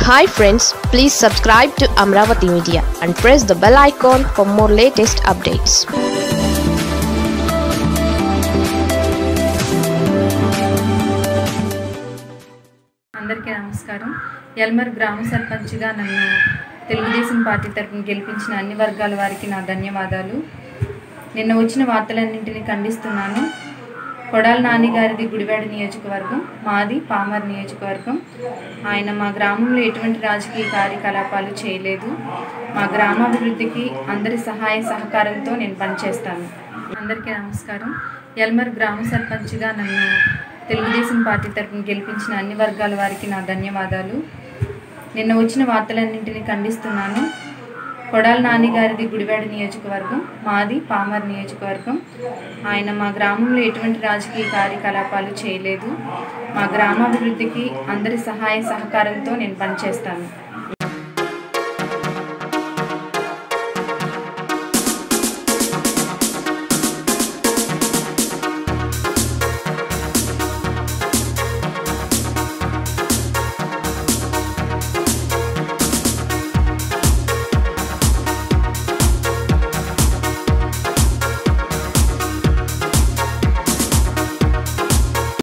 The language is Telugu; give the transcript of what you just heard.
hi friends please subscribe to Amaravati media and press the bell icon for more latest updates అందరికీ నమస్కారం ఎల్మర్ గ్రామ సర్పంచ్గా నన్ను తెలుగుదేశం పార్టీ తరపున గెలిపించిన అన్ని వర్గాల వారికి నా ధన్యవాదాలు నిన్న వచ్చిన వార్తలన్నింటినీ ఖండిస్తున్నాను కొడాల నాని గారిది గుడివాడ నియోజకవర్గం మాది పామర్ నియోజకవర్గం ఆయన మా గ్రామంలో ఎటువంటి రాజకీయ కార్యకలాపాలు చేయలేదు మా గ్రామాభివృద్ధికి అందరి సహాయ సహకారంతో నేను పనిచేస్తాను అందరికీ నమస్కారం ఎల్మర్ గ్రామ సర్పంచ్గా నన్ను తెలుగుదేశం పార్టీ తరపున గెలిపించిన అన్ని వర్గాల వారికి నా ధన్యవాదాలు నిన్న వచ్చిన వార్తలన్నింటినీ ఖండిస్తున్నాను కొడాల నాని గారిది గుడివాడ నియోజకవర్గం మాది పామర్ నియోజకవర్గం ఆయన మా గ్రామంలో ఎటువంటి రాజకీయ కార్యకలాపాలు చేయలేదు మా గ్రామాభివృద్ధికి అందరి సహాయ సహకారంతో నేను పనిచేస్తాను